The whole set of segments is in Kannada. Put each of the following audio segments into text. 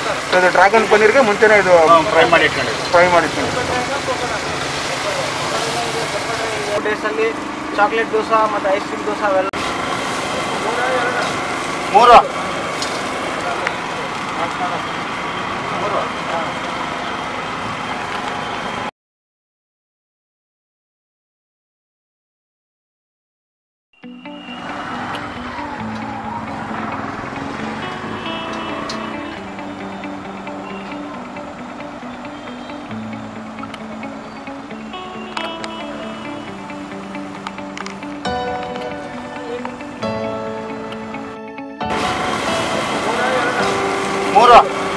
ಇದು ಡ್ರ್ಯಾಗನ್ ಪನ್ನೀರ್ಗೆ ಮುಂಚೆನೇ ಇದು ಫ್ರೈ ಮಾಡಿ ಇಟ್ಕೊಂಡಿದ್ದೀವಿ ಫ್ರೈ ಮಾಡಿರ್ತೀನಿ ಡೇಸಲ್ಲಿ ಚಾಕ್ಲೇಟ್ ದೋಸೆ ಮತ್ತು ಐಸ್ ಕ್ರೀಮ್ ದೋಸೆ ಅವೆಲ್ಲ ಮೂರು ಮೂರು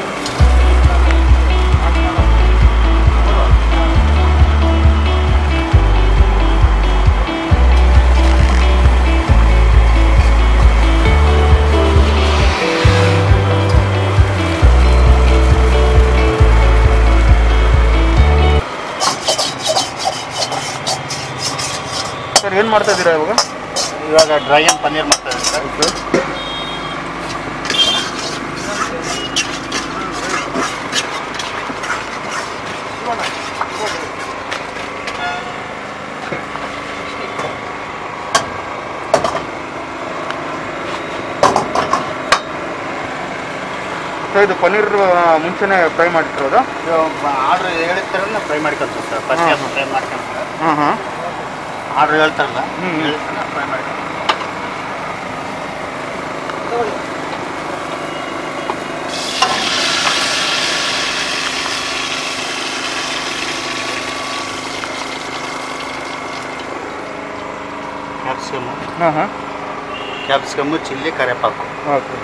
ಸರ್ ಏನು ಮಾಡ್ತಾ ಇದ್ದೀರಾ ಇವಾಗ ಇವಾಗ ಡ್ರ್ಯಾಗನ್ ಪನ್ನೀರ್ ಮಾಡ್ತಾ ಇದ್ದೀವಿ ಸರ್ ಸರ್ ಇದು ಪನ್ನೀರ್ ಆ, ಮುಂಚೆನೇ ಫ್ರೈ ಮಾಡಿಟ್ಟಿರೋದು ಇದು ಆರ್ಡ್ರ್ ಹೇಳಿರ್ತಾರಲ್ಲ ಫ್ರೈ ಮಾಡ್ಕೊಂತೀವಿ ಸರ್ ಫಸ್ಟ್ ಹಾಂ. ಫ್ರೈ ಮಾಡ್ಕೊಂತಾರೆ ಹಾಂ ಹಾಂ ಆರ್ಡ್ರ್ ಹೇಳ್ತಾರಲ್ಲ ಹ್ಮ್. ಹೇಳಿರ್ತಾರಲ್ಲ ಫ್ರೈ ಮಾಡ್ಕೊಂಡು ಕ್ಯಾಪ್ಸಿಕಮ್ ಹಾಂ ಹಾಂ ಕ್ಯಾಪ್ಸಿಕಮ್ಮು ಚಿಲ್ಲಿ ಕರಿವೇಪಾಕು ಓಕೆ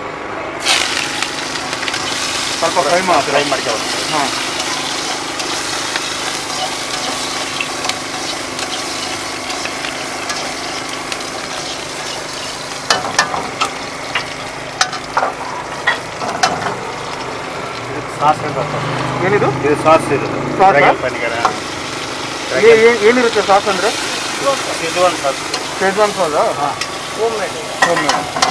ಸ್ವಲ್ಪ ಫ್ರೈ ಮಾಡ್ತೀರಾ ಫ್ರೈ ಮಾಡ್ಕೊಬೇಕು ಹಾಂ ಸಾಸ್ ಅಂತ ಏನಿದು ಇದು ಸಾಸ್ ಇದು ಸಾಸಾ? ಡ್ರ್ಯಾಗನ್ ಪನ್ನೀರ್ ಏ- ಏ- ಏನಿರುತ್ತೆ ಸಾಸ್ ಅಂದರೆ ಇದು ಒಂದು ಸಾಸ್ ಶೇಜ್ವಾನ್ ಸಾಸಾ ಹಾಂ ಹೋಮ್ ಮೇಡ್ ಹೋಮ್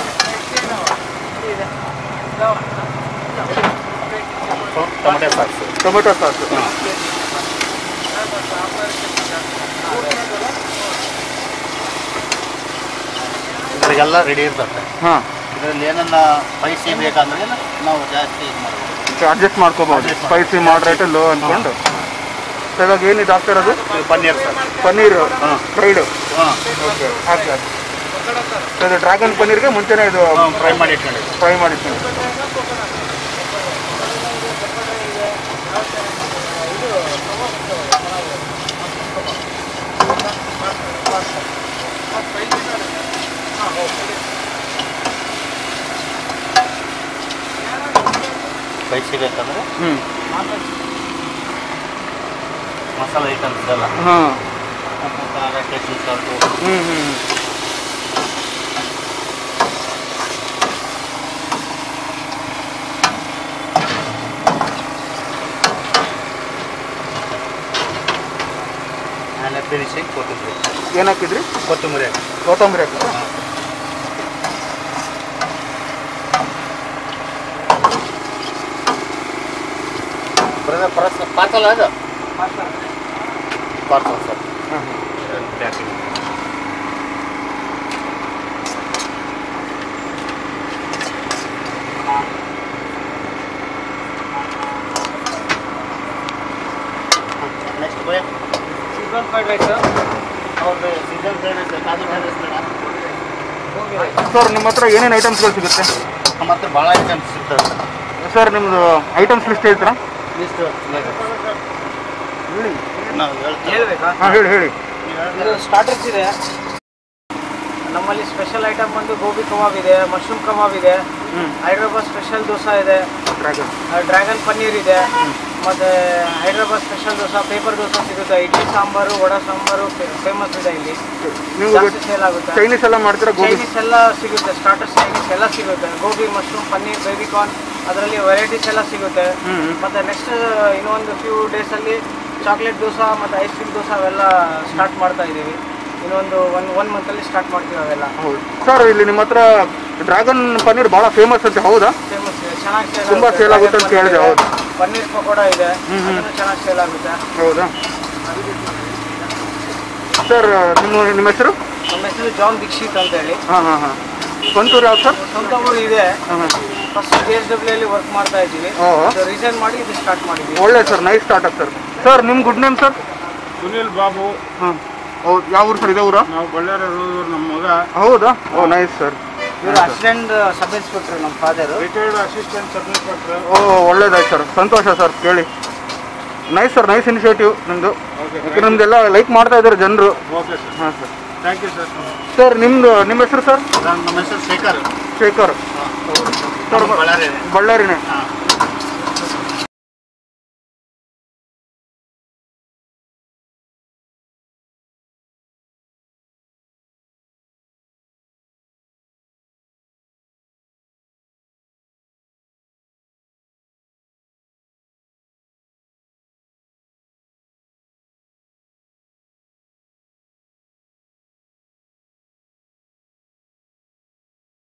ಸ್ವಲ್ಪ ಟೊಮೆಟೊ ಸಾಸ್ ಟೊಮೆಟೊ ಸಾಸ್ ಹಾಂ ಇದ್ರಾಗೆಲ್ಲ ರೆಡಿ ಇರ್ತದೆ ಹಾಂ ಇದರಲ್ಲಿ ಏನನ್ನ ಸ್ಪೈಸಿ ಬೇಕಂದ್ರೆ ನಾವು ಜಾಸ್ತಿ ಇದು ಮಾಡ್ಬೋದು ಅಡ್ಜಸ್ಟ್ ಮಾಡ್ಕೋಬೋದು Adjust ಮಾಡ್ಕೊ- ಸ್ಪೈಸಿ ಮಾಡ್ರೇಟ್ ಲೋ ಅಂದ್ಕೊಂಡು ಸೊ ಇವಾಗ ಏನಿದೆ ಆಗ್ತಿರೋದು ಇದು ಪನ್ನೀರ್ ಸರ್ ಪನ್ನೀರ್ ಹಾಂ ಫ್ರೈಡು ಹಾಂ ಓಕೆ ಹಾಕಿ ಹಾಕಿ ಸೊ ಇದು ಡ್ರ್ಯಾಗನ್ ಪನ್ನೀರ್ಗೆ ಮುಂಚೆನೇ ಇದು ಫ್ರೈ ಮಾಡಿ ಇಟ್ಕೊಂಡಿದ್ದೀವಿ ಫ್ರೈ ಮಾಡಿರ್ತೀನಿ ಸ್ಪೈಸಿ ಬೇಕಂದ್ರೆ ಹ್ಞೂ ಮಸಾಲೆ ಐಟಮ್ಸ್ ಎಲ್ಲ ಹಾಂ ಉಪ್ಪು ಖಾರ ಟೇಸ್ಟಿಂಗ್ ಸಾಲ್ಟು ಹ್ಞೂ ಹ್ಞೂ ಆಮೇಲೆ ಫಿನಿಶಿಂಗ್ ಕೊತ್ತಂಬರಿ ಏನು ಹಾಕಿದ್ರಿ ಕೊತ್ತಂಬರಿ ಹಾಕಿ ಕೊತ್ತಂಬರಿ ಹಾಕಿದ್ರಾ ಬರೋದ ಪರಸ್ ಪಾರ್ಸಲ್ ಅದು ಪಾರ್ಸಲ್ ಸರ್ ಹಾಂ ಹಾಂ ಪ್ಯಾಕಿಂಗ್ ನೆಕ್ಸ್ಟ್ ಬೈ ಚಿಕನ್ ಫ್ರೈಡ್ ರೈಸ್ ಅವ್ರದ್ದು ಸೀಸನ್ ಫ್ರೈಡ್ ರೈಸ್ ಕಾಜು ಫ್ರೈಡ್ ರೈಸ್ ಬೇಡ ಸರ್ ನಿಮ್ಮ ಹತ್ರ ಏನೇನು ಐಟಮ್ಸ್ಗಳು ಸಿಗುತ್ತೆ ನಮ್ಮ ಹತ್ರ ಭಾಳ ಐಟಮ್ಸ್ ಸಿಗ್ತದೆ ಸರ್ ಸರ್ ನಿಮ್ಮದು ಐಟಮ್ಸ್ ಲಿಸ್ಟ್ ಹೇಳ್ತೀರಾ ಲಿಸ್ಟ್ ನಾವು ಹೇಳ್ತೀವಿ ಹೇಳ್ಬೇಕಾ ಹಾಂ ಹೇಳಿ ಹೇಳಿ ಇದು ಸ್ಟಾರ್ಟರ್ಸ್ ಇದೆ ನಮ್ಮಲ್ಲಿ ಸ್ಪೆಷಲ್ ಐಟಮ್ ಬಂದು ಗೋಬಿ ಕಬಾಬ್ ಇದೆ ಮಶ್ರೂಮ್ ಕಬಾಬ್ ಇದೆ ಹ್ಞೂ ಹೈದ್ರಾಬಾದ್ ಸ್ಪೆಷಲ್ ದೋಸೆ ಇದೆ ಡ್ರ್ಯಾಗನ್ ಡ್ರ್ಯಾಗನ್ ಪನ್ನೀರ್ ಇದೆ ಮತ್ತೆ ಹೈದ್ರಾಬಾದ್ ಸ್ಪೆಷಲ್ ದೋಸೆ ಪೇಪರ್ ದೋಸೆ ಸಿಗುತ್ತೆ ಇಡ್ಲಿ ಸಾಂಬಾರು ವಡಾ ಸಾಂಬಾರು ಫೇಮಸ್ ಇದೆ ಇಲ್ಲಿ ನೀವು ಜಾಸ್ತಿ ಸೇಲ್ ಆಗುತ್ತೆ ಚೈನೀಸ್ ಎಲ್ಲ ಮಾಡ್ತೀರಾ ಗೋಬಿ ಚೈನೀಸ್ ಎಲ್ಲ ಸಿಗುತ್ತೆ ಸ್ಟಾರ್ಟರ್ಸ್ ಚೈನೀಸ್ ಎಲ್ಲ ಸಿಗುತ್ತೆ gobi mushroom paneer baby corn ಅದರಲ್ಲಿ ವೆರೈಟೀಸ್ ಎಲ್ಲ ಸಿಗುತ್ತೆ ಹ್ಞೂ ಮತ್ತೆ ನೆಕ್ಸ್ಟ್ ಇನ್ನೊಂದು ಫ್ಯೂ ಡೇಸಲ್ಲಿ ಚಾಕ್ಲೇಟ್ ದೋಸೆ ಮತ್ತು ಐಸ್ ಕ್ರೀಮ್ ದೋಸೆ ಅವೆಲ್ಲ ಸ್ಟಾರ್ಟ್ ಮಾಡ್ತಾ ಇದ್ದೀವಿ ಇನ್ನೊಂದು ಒನ್ ಒನ್ ಮಂತಲ್ಲಿ ಸ್ಟಾರ್ಟ್ ಮಾಡ್ತೀವಿ ಅವೆಲ್ಲ ಹೌದು ಸರ್ ಇಲ್ಲಿ ನಿಮ್ಮ ಹತ್ರ ಡ್ರ್ಯಾಗನ್ ಪನ್ನೀರ್ ಭಾಳ ಫೇಮಸ್ ಅಂತ ಹೌದಾ ಫೇಮಸ್ ಇದೆ ಚೆನ್ನಾಗಿ ಸೇಲ್ ತುಂಬಾ sale ಆಗುತ್ತೆ ಅಂತ ಕೇಳಿದೆ, ಹೌದು. ಪನ್ನೀರ್ ಪಕೋಡ ಇದೆ ಹ್ಮ್, ಹ್ಮ್. ಅದನ್ನು ಚೆನ್ನಾಗಿ ಸೇಲ್ ಆಗುತ್ತೆ ಹೌದಾ ಸರ್ ನಿಮ್ಮ ನಿಮ್ಮ ಹೆಸರು ನಮ್ಮ ಹೆಸರು ಜಾನ್ ದೀಕ್ಷಿತ್ ಅಂತ ಹೇಳಿ ಹಾಂ ಹಾಂ ಹಾಂ ಸ್ವಂತೂರು ಯಾವ್ದು ಸರ್ ಸ್ವಂತ ಊರು ಇದೆ ಹಾಂ ಹಾಂ ಫಸ್ಟ್ ಜೆ ಎಸ್ ಡಬ್ಲ್ಯೂ ಅಲ್ಲಿ ವರ್ಕ್ ಮಾಡ್ತಾ ಇದ್ದೀವಿ ಓ. ರಿಸೈನ್ ಮಾಡಿ ಇದು ಸ್ಟಾರ್ಟ್ ಮಾಡಿದ್ದೀವಿ ಒಳ್ಳೆ sir nice start sir sir ನಿಮ್ಮ good name sir Sunil Babu ಹಾಂ ಹೌದು ಯಾವ ಊರು ಸರ್ ಇದೇ ಊರಾ ನಾವು ಬಳ್ಳಾರಿ ಇರೋದು ನಮ್ಮ ಮಗ ಹೌದಾ ಓ ನೈಸ್ ಸರ್ ಇವರು ಅಸಿಸ್ಟೆಂಟ್ ಸಬ್ ಇನ್ಸ್ಪೆಕ್ಟರ್ ನಮ್ಮ father retired assistant sub inspector ಓ ಒಳ್ಳೇದಾಯ್ತು ಸರ್ ಸಂತೋಷ ಸರ್ ಕೇಳಿ ನೈಸ್ ಸರ್ ನೈಸ್ ಇನಿಷಿಯೇಟಿವ್ ನಿಮ್ಮದು ಓಕೆ ಯಾಕೆ ನಮ್ದೆಲ್ಲ ಲೈಕ್ ಮಾಡ್ತಾ ಇದ್ದಾರೆ ಜನರು ಓಕೆ ಸರ್ ಹಾಂ sir thank you sir sir ನಿಮ್ಮದು ನಿಮ್ಮ ಹೆಸರು ಸರ್ ನಮ್ಮ ಹೆಸರು ಶೇಖರ್ ಶೇಖರ್ ಸರ್ ಬಳ್ಳಾರಿ ಬಳ್ಳಾರಿನೇ ಹಾಂ